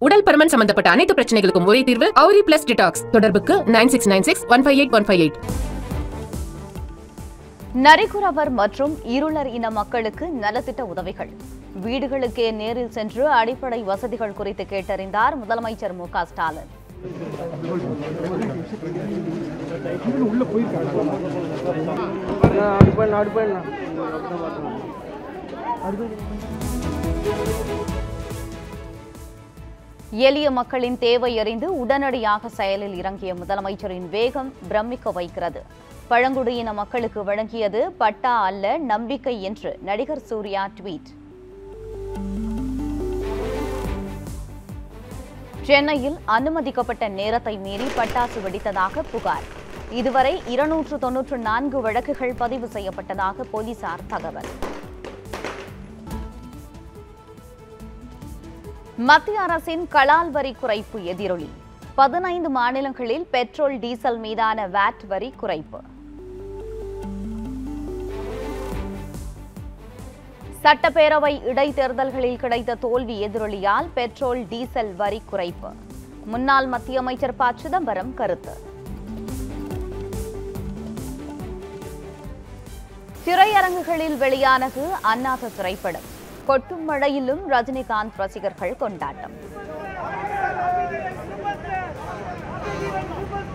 உடல் பருமன் சம்பந்தப்பட்ட அனைத்து பிரச்சனைகளுக்கும் ஒரே தீர்வு அவுரி பிளஸ் டிடாக்ஸ் தொடர்புக்கு nine six nine six one five eight one five eight நரிக்குறவர் மற்றும் இருளர் இன மக்களுக்கு நலத்திட்ட உதவிகள் வீடுகளுக்கே நேரில் சென்று அடிப்படை வசதிகள் குறித்து கேட்டறிந்தார் முதலமைச்சர் மு க ஸ்டாலின் எளிய மக்களின் தேவை அறிந்து உடனடியாக செயலில் இறங்கிய முதலமைச்சரின் வேகம் பிரமிக்க வைக்கிறது பழங்குடியின மக்களுக்கு வழங்கியது பட்டா அல்ல நம்பிக்கை என்று நடிகர் சூர்யா ட்வீட் சென்னையில் அனுமதிக்கப்பட்ட நேரத்தை மீறி பட்டாசு வெடித்ததாக புகார் இதுவரை இருநூற்று தொன்னூற்று நான்கு வழக்குகள் பதிவு செய்யப்பட்டதாக போலீசார் தகவல் மத்திய அரசின் கலால் வரி குறைப்பு எதிரொலி பதினைந்து மாநிலங்களில் பெட்ரோல் டீசல் மீதான வாட் வரி குறைப்பு சட்டப்பேரவை இடைத்தேர்தல்களில் கிடைத்த தோல்வி எதிரொலியால் பெட்ரோல் டீசல் வரி குறைப்பு முன்னாள் மத்திய அமைச்சர் ப சிதம்பரம் கருத்து திரையரங்குகளில் வெளியானது அண்ணாத்த திரைப்படம் கொட்டும் மழையிலும் ரஜினிகாந்த் ரசிகர்கள் கொண்டாட்டம்